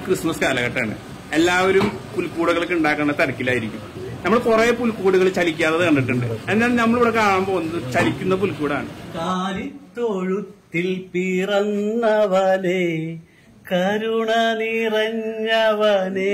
Christmas കാലഘട്ടമാണ് എല്ലാവരും പുൽക്കൂടുകളൊക്കെ ഉണ്ടാക്കുന്ന തിരക്കിലായിരിക്കും നമ്മൾ കുറെ പുൽക്കൂടുകൾ ചലിക്കാതെ കണ്ടിട്ടുണ്ട് എന്നാൽ നമ്മളിവിടെ കാണാൻ പോകുന്നത് ചലിക്കുന്ന പുൽക്കൂടാണ് കാലിത്തൊഴുത്തിൽ പിറന്നവനെ കരുണ നിറഞ്ഞവനെ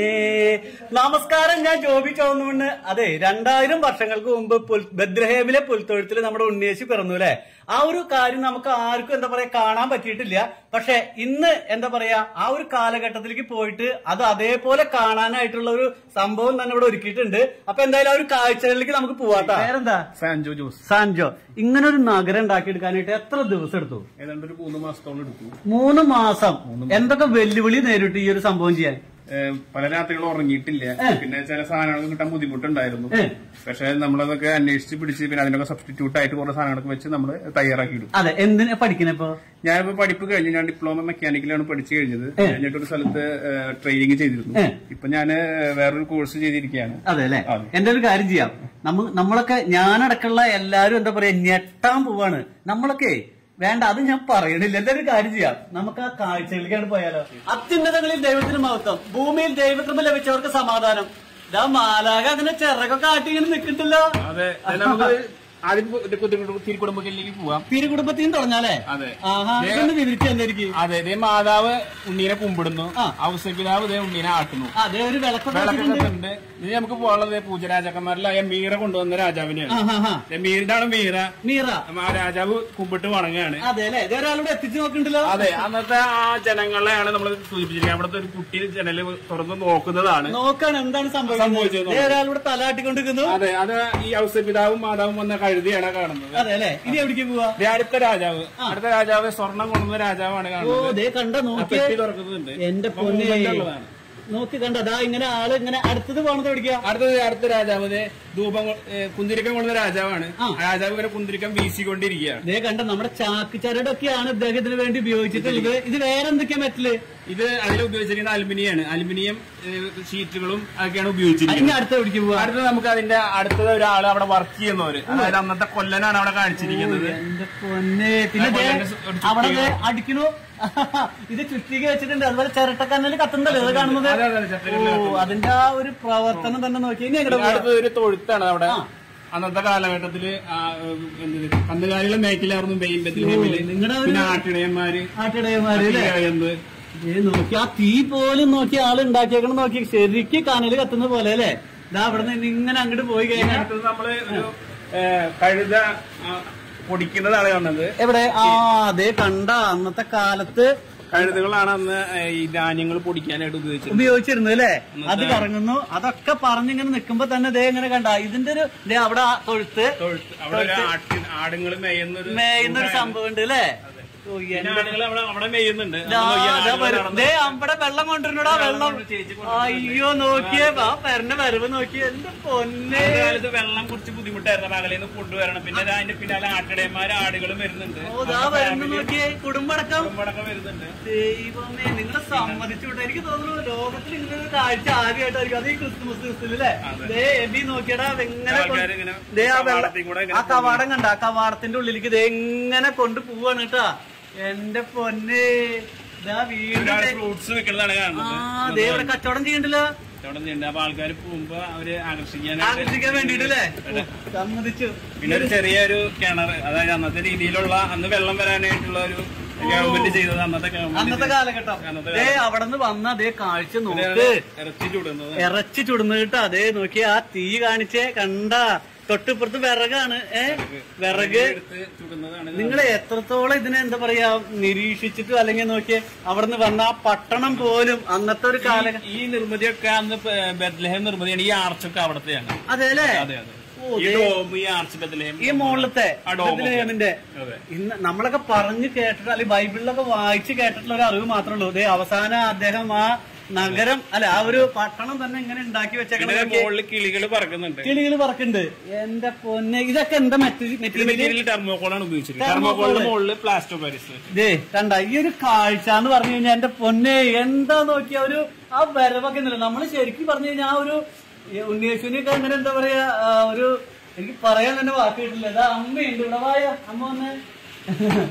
നമസ്കാരം ഞാൻ ജോബി ചോന്നുകൊണ്ട് അതെ രണ്ടായിരം വർഷങ്ങൾക്ക് മുമ്പ് പുൽ- ബദ്രഹേമിലെ പുൽത്തൊഴുത്തിൽ നമ്മുടെ ഉണ്ണിയേശി പിറന്നു അല്ലെ ആ ഒരു കാര്യം നമുക്ക് ആർക്കും എന്താ പറയാ കാണാൻ പറ്റിയിട്ടില്ല പക്ഷെ ഇന്ന് എന്താ പറയാ ആ ഒരു കാലഘട്ടത്തിലേക്ക് പോയിട്ട് അത് അതേപോലെ കാണാനായിട്ടുള്ള ഒരു സംഭവം തന്നെ ഇവിടെ ഒരുക്കിയിട്ടുണ്ട് അപ്പൊ എന്തായാലും ആ ഒരു കാഴ്ചകളിലേക്ക് നമുക്ക് പോവാട്ടോ വേറെന്താ സാൻജോ ജോസ് സാൻജോ ഇങ്ങനെ ഒരു നഗരം ഉണ്ടാക്കിയെടുക്കാനായിട്ട് എത്ര ദിവസം എടുത്തു ഏതാണ്ട് ഒരു മൂന്ന് മാസത്തോളം എടുത്തു മൂന്ന് മാസം എന്തൊക്കെ വെല്ലുവിളി നേരിട്ടു ഈ ഒരു സംഭവം ചെയ്യാൻ ഏഹ് പല രാത്രികൾ ഉറങ്ങിയിട്ടില്ല പിന്നെ ചില സാധനങ്ങൾ കിട്ടാൻ ബുദ്ധിമുട്ടുണ്ടായിരുന്നു ഏ. പക്ഷെ നമ്മളതൊക്കെ അന്വേഷിച്ച് പിടിച്ച് പിന്നെ അതിനൊക്കെ സബ്സ്റ്റിറ്റ്യൂട്ട് ആയിട്ട് കുറെ സാധനങ്ങളൊക്കെ വെച്ച് നമ്മൾ തയ്യാറാക്കിയിടും അതെ എന്തിനാ പഠിക്കണപ്പോ ഞാനിപ്പോ പഠിപ്പ് കഴിഞ്ഞു ഞാൻ ഡിപ്ലോമ മെക്കാനിക്കലാണ് പഠിച്ചു കഴിഞ്ഞത് കഴിഞ്ഞിട്ട് ഒരു സ്ഥലത്ത് ട്രെയിനിങ് ചെയ്തിരുന്നു ഏ. ഇപ്പൊ ഞാൻ വേറൊരു കോഴ്സ് ചെയ്തിരിക്കുകയാണ് അതെ അല്ലെ അതെ. എന്റെ ഒരു കാര്യം ചെയ്യാം നമ്മ നമ്മളൊക്കെ ഞാനടക്കമുള്ള എല്ലാരും എന്താ പറയാ ഞെട്ടാൻ പോവാണ് നമ്മളൊക്കെ വേണ്ട അത് ഞാൻ പറയണില്ല എന്താ ഒരു കാര്യം ചെയ്യാം നമുക്ക് ആ കാഴ്ചകളിലേക്കാണ് പോയാലോ അത്യുന്നതങ്ങളിൽ ദൈവത്തിന് മഹത്വം ഭൂമിയിൽ ദൈവകൃപ ലഭിച്ചവർക്ക് സമാധാനം ഇതാ മാലാക അതിനെ ചിറകൊക്കെ ആട്ടി ഇങ്ങനെ നിൽക്കിട്ടല്ലോ അതെ നമുക്ക് ആദ്യം തിരുക്കുടുംബത്തിലേക്ക് പോവാം തിരു കുടുംബത്തിൽ തുടങ്ങാലേ അതെ ആഹാ ഇതൊന്ന് വിവരിച്ചു എന്തായിരിക്കും അതെ ഇതേ മാതാവ് ഉണ്ണീനെ കുമ്പിടുന്നു ആ. ഔസപിതാവ് ഇതേ ഉണ്ണീനെ ആട്ടുന്നു അതെ ഒരു വിളക്കൊക്കെ വിളക്കൊക്കെ വെച്ചിട്ടുണ്ട്. ഉണ്ട് ഇനി നമുക്ക് പോകാനുള്ളത് പൂജരാജാക്കന്മാരിലായ മീറ കൊണ്ടുവന്ന രാജാവിനെയാണ് ആഹാ, ആഹാ. ദേ മീര ഇതാണ് മീറ മീറ ആ രാജാവ് കുമ്പിട്ട് വണങ്ങുകയാണ് അതെ അല്ലെ ഇത് ഒരാളോട് എത്തിച്ചു നോക്കണ്ടല്ലോ അതെ അന്നത്തെ ആ ജനങ്ങളെയാണ് നമ്മൾ സൂചിപ്പിച്ചിരിക്കുന്നത് അവിടുത്തെ ഒരു കുട്ടി ജനല് തുറന്ന് നോക്കുന്നതാണ് നോക്കാണ് എന്താണ് സംഭവിക്കുന്നത് സംഭവിച്ചത് ദേ ഒരാളിവിടെ തലാട്ടിക്കൊണ്ടിരിക്കുന്നു അതെ അത് ഈ ഔസപിതാവും മാതാവും വന്ന കഴുതിയാണ് കാണുന്നത് അതെ അല്ലെ ഇനി എവിടേക്ക് പോവാ ദേ അടുത്ത രാജാവ് അടുത്ത രാജാവ് സ്വർണം കൊണ്ടുവന്ന രാജാവാണ് ഓ കാണുന്നത് ദേ കണ്ട ആ നോക്കി പെട്ടി തുറക്കുന്നുണ്ട് എന്റെ അപ്പൊ പൊന്നെ movement ഉള്ളതാണ്. നോക്കി കണ്ട അതാ ഇങ്ങനെ ആള് ഇങ്ങനെ അടുത്തത് പോണത് എവിടേക്കാ അടുത്തത് അടുത്ത രാജാവ് ദേ ധൂപം കൊ- ഏ, കുന്തിരിക്കം കൊണ്ടുവന്ന രാജാവാണ് ആ. ആ രാജാവ് ഇങ്ങനെ കുന്തിരിക്കം വീശിക്കൊണ്ടിരിക്കുകയാണ് ദേ കണ്ട നമ്മുടെ ചാക്ക് ചരടൊക്കെയാണ് ഇദ്ദേഹത്തിന് വേണ്ടി ഉപയോഗിച്ചിട്ടുള്ളത് ഇത് വേറെ എന്തൊക്കെയാ മെറ്റല് ഇത് അതിൽ ഉപയോഗിച്ചിരിക്കുന്ന അലുമിനിയാണ് അലുമിനിയം ഏ, ഷീറ്റുകളും ഒക്കെയാണ് ഇനി ഉപയോഗിച്ചിരിക്കുന്നത് അടുത്ത എവിടേക്ക് പോവാ അടുത്തത് നമുക്ക് അതിന്റെ അടുത്തത് ഒരാൾ അവിടെ വർക്ക് ചെയ്യുന്നവര് അതായത് അന്നത്തെ കൊല്ലനാണ് അവിടെ കാണിച്ചിരിക്കുന്നത് എന്റെ പൊന്നെ പിന്നെ ആ ദേ കൊല്ലന്റെ ഒരു ചുറ്റിക. അവിടെ ദേ അടിക്കണു ഇത് ചുറ്റിക വെച്ചിട്ടുണ്ട് അതുപോലെ ചിരട്ടക്കന്നല് കത്തുന്നല്ലേ ഇത് കാണുന്നത് അതെ, അതെ, ചിരട്ടക്കല്ലിൽ ഓ കത്തുന്നത്. അതിന്റെ ആ ഒരു പ്രവർത്തനം തന്നെ നോക്കി ഇനി എങ്ങോട്ട് പോവാ? അടുത്തത് ഒരു തൊഴുത്താണ് അവിടെ അന്നത്തെ കാലഘട്ടത്തില് ആ, എന്ത് കന്നുകാലികളെ മേക്കിലായിരുന്നു മെയിൻ ബെത്ലഹേമില് നിങ്ങടെ ഒരു പിന്നെ ആട്ടിടയന്മാര് ആട്ടിടയന്മാര് അല്ലേ എന്ത് ഏ നോക്കി ആ തീ പോലും നോക്കി ആള് ഉണ്ടാക്കിയേക്കണം നോക്കി ശരിക്ക് കനല് കത്തുന്ന പോലെ അല്ലേ ഇതാ അവിടെ നിന്ന് ഇങ്ങനെ അങ്ങോട്ട് പോയി കഴിഞ്ഞാൽ അടുത്തത് നമ്മള് ഒരു ഏ, കഴുത ആ, പൊടിക്കുന്നതാണ് കാണുന്നത് എവിടെ ആ അതേ കണ്ട അന്നത്തെ കാലത്ത് കഴുതുകളാണ് അന്ന് ഏ, ഈ ധാന്യങ്ങൾ പൊടിക്കാനായിട്ട് ഉപയോഗിച്ചത് ഉപയോഗിച്ചിരുന്നു അല്ലേ അത് കറങ്ങുന്നു അതൊക്കെ പറഞ്ഞിങ്ങനെ നിക്കുമ്പോ തന്നെ ദേ ഇങ്ങനെ കണ്ട ഇതിന്റെ ഒരു ദേ അവിടെ ആ തൊഴുത്ത് തൊഴുത്ത് അവിടെ ഒരു ആട്ടി ആടുകൾ മേയുന്ന ഒരു മേയുന്ന ഒരു സംഭവം ഉണ്ട് അല്ലേ ഓ, എന്റെ ആടുകൾ അവിടെ അവിടെ മേയുന്നുണ്ട് ദാ, ദാ വരും. ദേ അവിടെ വെള്ളം കൊണ്ടുവരണടാ വെള്ളം അയ്യോ നോക്കിയേ ആ പെരന്റെ വരവ് നോക്കിയേ എന്റെ പൊന്നെ കാലത്ത് വെള്ളം കുറിച്ച് ബുദ്ധിമുട്ടായിരുന്നു പകലിൽ നിന്ന് കൊണ്ടുവരണം പിന്നെ ദാ അതിന്റെ പിന്നാലെ ആട്ടിടയന്മാര് ആടുകളും വരുന്നുണ്ട് ഓ ദാ വരുന്നു നോക്കിയേ കുടുംബടക്കം കുടുംബടക്കം വരുന്നുണ്ട് ദൈവമേ നിങ്ങളെ സമ്മതിച്ചു വിട്ടു എനിക്ക് തോന്നുന്നു ലോകത്തിൽ ഇങ്ങനെ ഒരു കാഴ്ച ആദ്യമായിട്ടായിരിക്കും അത് ഈ ക്രിസ്തുമസ് ക്രിസ്തുല്ലേ ദേ എബി നോക്കിയടാ ഇങ്ങനെ കൊ- ആൾക്കാര് ഇങ്ങനെ ദേ ആ വെള്ളം കവാടത്തിൽ കൂടെ ഇങ്ങനെ ആ കവാടം കണ്ട ആ കവാടത്തിന്റെ ഉള്ളിലേക്ക് ദേ എങ്ങനെ കൊണ്ട് പോവാണ് കേട്ടാ എന്റെ പൊന്നെ ദാ വീട് ഒരാള് ഫ്രൂട്ട്സ് വെക്കുന്നതാണ് ആ കാണുന്നത് ദേ ഇവിടെ കച്ചവടം ചെയ്യണ്ടല്ലോ അവിടെ ഉണ്ട് അപ്പൊ ആൾക്കാർ പോകുമ്പോ അവര് ആകർഷിക്കാനായിട്ട് ആകർഷിക്കാൻ വേണ്ടിട്ടല്ലേ സമ്മതിച്ചു പിന്നെ ഒരു ചെറിയൊരു കിണർ അതായത് അന്നത്തെ രീതിയിലുള്ള അന്ന് വെള്ളം വരാനായിട്ടുള്ള ഒരു ഗവൺമെന്റ് ചെയ്തത് അന്നത്തെ അന്നത്തെ ഗവൺമെന്റ് കാലഘട്ടം അന്നത്തെ ദേ അവിടെ നിന്ന് വന്ന അതേ കാഴ്ച നോക്ക് ഇറച്ചി ചുടുന്നത് ഇറച്ചി ചുടുന്നത് കേട്ടോ അതേ നോക്കി ആ തീ കാണിച്ചേ കണ്ട തൊട്ടിപ്പുറത്ത് വിറകാണ് ഏ വിറക് എടുത്ത് ചുടുന്നതാണ് ഇത്. നിങ്ങൾ എത്രത്തോളം ഇതിനെ എന്താ പറയാ നിരീക്ഷിച്ചിട്ടും അല്ലെങ്കിൽ നോക്കിയേ അവിടെ നിന്ന് വന്ന ആ പട്ടണം പോലും അന്നത്തെ ഒരു കാലഘട്ടം ഈ നിർമ്മിതിയൊക്കെ അന്ന് ബദ്ലഹേം നിർമ്മിതിയാണ് ഈ ആർച്ചൊക്കെ അവിടത്തെയാണ് അതെ അല്ലേ അതെ അതെ ഓ, ഈ ഡോം ഈ ആർച്ച് ബദ്ലഹേം ഈ മുകളിലത്തെ ആ ഡോം ഒക്കെ. ബethlehem-ന്റെ. അതെ ഇന്ന് നമ്മളൊക്കെ പറഞ്ഞു കേട്ടിട്ട് അല്ലെങ്കിൽ ബൈബിളിലൊക്കെ വായിച്ച് കേട്ടിട്ടുള്ള ഒരു അറിവ് മാത്രമേ ഉള്ളൂ ദേ അവസാനം അദ്ദേഹം ആ നഗരം അല്ല ആ ഒരു പട്ടണം തന്നെ ഇങ്ങനെ ഉണ്ടാക്കി പിന്നെ വെച്ചേക്കണ മുകളിൽ കിളികൾ പറക്കുന്നുണ്ട് കിളികൾ പറക്കുന്നുണ്ട് എന്റെ പൊന്നെ ഇതൊക്കെ എന്താ ഇത് മെറ്റീരിയൽ മെറ്റീരിയൽ ടെർമോക്കോളാണ് ഉപയോഗിച്ചിരിക്കുന്നത് Thermocol. ടെർമോക്കോളിന്റെ മുകളിൽ പ്ലാസ്റ്റർ പാരിസ് ദേ കണ്ട ഈ ഒരു കാഴ്ച എന്ന് പറഞ്ഞു കഴിഞ്ഞാൽ എന്റെ പൊന്നെ എന്താ നോക്കിയ ഒരു ആ വരവൊക്കെ ഉണ്ടല്ലോ നമ്മള് ശരിക്കും പറഞ്ഞു കഴിഞ്ഞാൽ ആ ഒരു ഈ ഉണ്ണിയേശുവിനെയൊക്കെ അങ്ങനെ എന്താ പറയാ ആ, ഒരു എനിക്ക് പറയാൻ തന്നെ വാക്ക് കിട്ടില്ല അതാ അമ്മയുണ്ട് ഇവിടെ വായ അമ്മ വന്ന്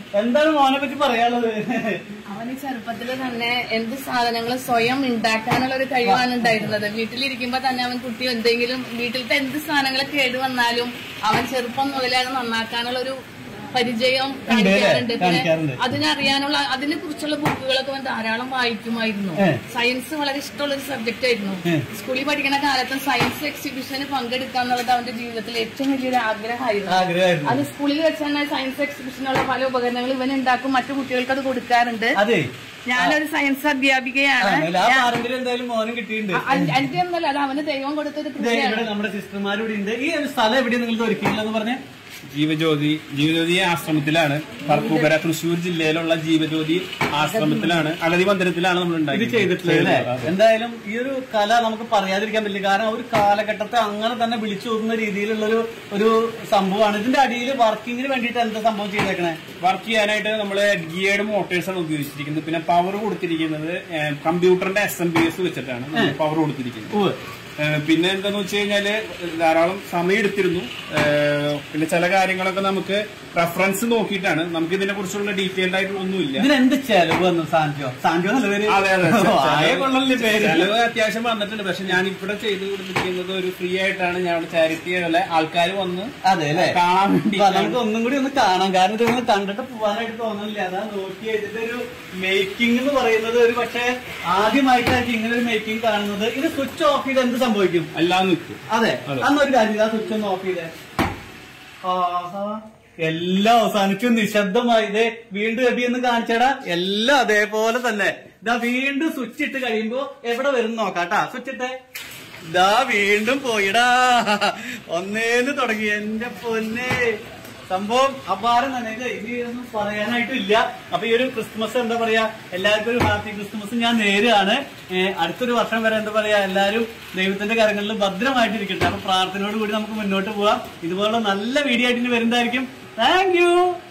എന്താണ് മോനെ പറ്റി പറയാനുള്ളത് അവന് ചെറുപ്പത്തിൽ തന്നെ എന്ത് സാധനങ്ങളും സ്വയം ഉണ്ടാക്കാനുള്ള ഒരു കഴിവാണ് ഉണ്ടായിരുന്നത് വീട്ടിലിരിക്കുമ്പോ തന്നെ അവൻ കുട്ടി എന്തെങ്കിലും വീട്ടിലത്തെ എന്ത് സാധനങ്ങൾ കേട് വന്നാലും അവൻ ചെറുപ്പം മുതലേ അത് നന്നാക്കാനുള്ള ഒരു പരിചയം കാണിക്കാറുണ്ട് പിന്നെ കാണിക്കാറുണ്ട്. അതിനറിയാനുള്ള അതിനെ കുറിച്ചുള്ള ബുക്കുകളൊക്കെ അവൻ ധാരാളം വായിക്കുമായിരുന്നു ഏ. സയൻസ് വളരെ ഇഷ്ടമുള്ള ഒരു സബ്ജക്റ്റ് ആയിരുന്നു ഏ. സ്കൂളിൽ പഠിക്കുന്ന കാലത്ത് സയൻസ് എക്സിബിഷന് പങ്കെടുക്കുക എന്നുള്ളത് അവന്റെ ജീവിതത്തിൽ ഏറ്റവും വലിയൊരു ആഗ്രഹമായിരുന്നു ആഗ്രഹമായിരുന്നു അത് സ്കൂളിൽ വെച്ച് തന്നെ സയൻസ് എക്സിബിഷനുള്ള പല ഉപകരണങ്ങൾ ഇവൻ ഉണ്ടാക്കും മറ്റു കുട്ടികൾക്ക് അത് കൊടുക്കാറുണ്ട് അതെ ഞാനൊരു സയൻസ് അധ്യാപികയാണ് ആണല്ലേ? ആ പാരമ്പര്യം എന്തായാലും മോനും കിട്ടിയിട്ടുണ്ട് അ- എന്റെ ഒന്നല്ല അത് അവന് ദൈവം കൊടുത്തൊരു ഇതേ ഇവിടെ കൃഷിയാണ് നമ്മുടെ സിസ്റ്റർമാർ ഇവിടെ ഉണ്ട് ഈ ഒരു സ്ഥലം എവിടെയാണ് നിങ്ങൾ ഒരുക്കിയില്ലെന്ന് പറഞ്ഞ ജീവജ്യോതി ജീവജ്യോതി ആശ്രമത്തിലാണ് പറപ്പൂക്കര തൃശ്ശൂർ ജില്ലയിലുള്ള ജീവജ്യോതി ആശ്രമത്തിലാണ് അഗതി മന്ദിരത്തിലാണ് നമ്മൾ ഇത് ഉണ്ടാക്കി ചെയ്തിട്ടുള്ളത് അല്ലേ എന്തായാലും ഈ ഒരു കല നമുക്ക് പറയാതിരിക്കാൻ പറ്റില്ല കാരണം ഒരു കാലഘട്ടത്തെ അങ്ങനെ തന്നെ വിളിച്ചു ഓതുന്ന രീതിയിലുള്ള ഒരു ഒരു സംഭവമാണ് ഇതിന്റെ അടിയിൽ വർക്കിങ്ങിന് വേണ്ടിയിട്ട് എന്താ സംഭവം ചെയ്തേക്കണേ വർക്ക് ചെയ്യാനായിട്ട് നമ്മൾ ഗിയേഡ് മോട്ടേഴ്സ് ആണ് ഉപയോഗിച്ചിരിക്കുന്നത് പിന്നെ പവർ കൊടുത്തിരിക്കുന്നത് ഏഹ്, കമ്പ്യൂട്ടറിന്റെ എസ് എം ബി എസ് വെച്ചിട്ടാണ് പവർ കൊടുത്തിരിക്കുന്നത് ഉവ്വ്. ഏഹ്, പിന്നെ എന്താന്ന് വെച്ച് കഴിഞ്ഞാല് ധാരാളം സമയം എടുത്തിരുന്നു ഏഹ്, പിന്നെ ചില കാര്യങ്ങളൊക്കെ നമുക്ക് റെഫറൻസ് നോക്കിയിട്ടാണ് നമുക്ക് ഇതിനെ കുറിച്ചുള്ള ഡീറ്റെയിൽഡ് ആയിട്ട് ഒന്നുമില്ല ഇതിന് എന്ത് ചെലവ് വന്നു സാൻജോ സാൻജോ നല്ല പേര് അതെ അതെ ഓ, ആയ കൊള്ളല്ലേ പേര് ചെലവ് അത്യാവശ്യം വന്നിട്ടുണ്ട് പക്ഷെ ഞാൻ ഇവിടെ ചെയ്തു കൊടുത്തിരിക്കുന്നത് ഒരു ഫ്രീ ആയിട്ടാണ് ഞാൻ ചാരിറ്റി പോലെ ആൾക്കാർ വന്ന് അതെ അല്ലേ കാണാൻ വേണ്ടി അപ്പൊ നമുക്ക് ഒന്നും കൂടി ഒന്ന് കാണാം കാരണം ഇത് നിങ്ങൾ കണ്ടിട്ട് പോകാനായിട്ട് തോന്നുന്നില്ല അതാ നോക്കി ഇതിന്റെ ഒരു മേക്കിംഗ് എന്ന് പറയുന്നത് ഒരു പക്ഷേ ആദ്യമായിട്ടായിരിക്കും ഇങ്ങനെ ഒരു മേക്കിംഗ് കാണുന്നത് ഇത് സ്വിച്ച് ഓഫ് ചെയ്ത് എന്ത് സംഭവിക്കും എല്ലാം നിൽക്കും അതെ അതെ. അന്നൊരു കാര്യം ചെയ്ത് ആ സ്വിച്ച് ഒന്ന് ഓഫ് ചെയ്തേ ആഹാ. എല്ലാം അവസാനിച്ചു നിശബ്ദമായി ഇതേ വീണ്ടും എബി എന്ന് കാണിച്ചടാ എല്ലാം അതേപോലെ തന്നെ ഇതാ വീണ്ടും സ്വിച്ച് ഇട്ട് കഴിയുമ്പോ എവിടെ വരും നോക്കാട്ടാ സ്വിച്ച് ഇട്ടേ ഇതാ വീണ്ടും പോയിടാ ഒന്നേന്ന് തുടങ്ങി എന്റെ പൊന്നെ സംഭവം അപാരം തന്നെ ഇത് ഇനി ഒന്നും പറയാനായിട്ടില്ല അപ്പൊ ഈ ഒരു ക്രിസ്മസ് എന്താ പറയാ എല്ലാവർക്കും ഒരു ഹാപ്പി ക്രിസ്മസ് ഞാൻ നേരാണ് ഏഹ് അടുത്തൊരു വർഷം വരെ എന്താ പറയാ എല്ലാവരും ദൈവത്തിന്റെ കരങ്ങളിൽ ഭദ്രമായിട്ടിരിക്കട്ടെ അപ്പൊ പ്രാർത്ഥനയോട് കൂടി നമുക്ക് മുന്നോട്ട് പോവാം ഇതുപോലുള്ള നല്ല വീഡിയോ ആയിട്ട് ഇനി വരുന്നതായിരിക്കും താങ്ക് യു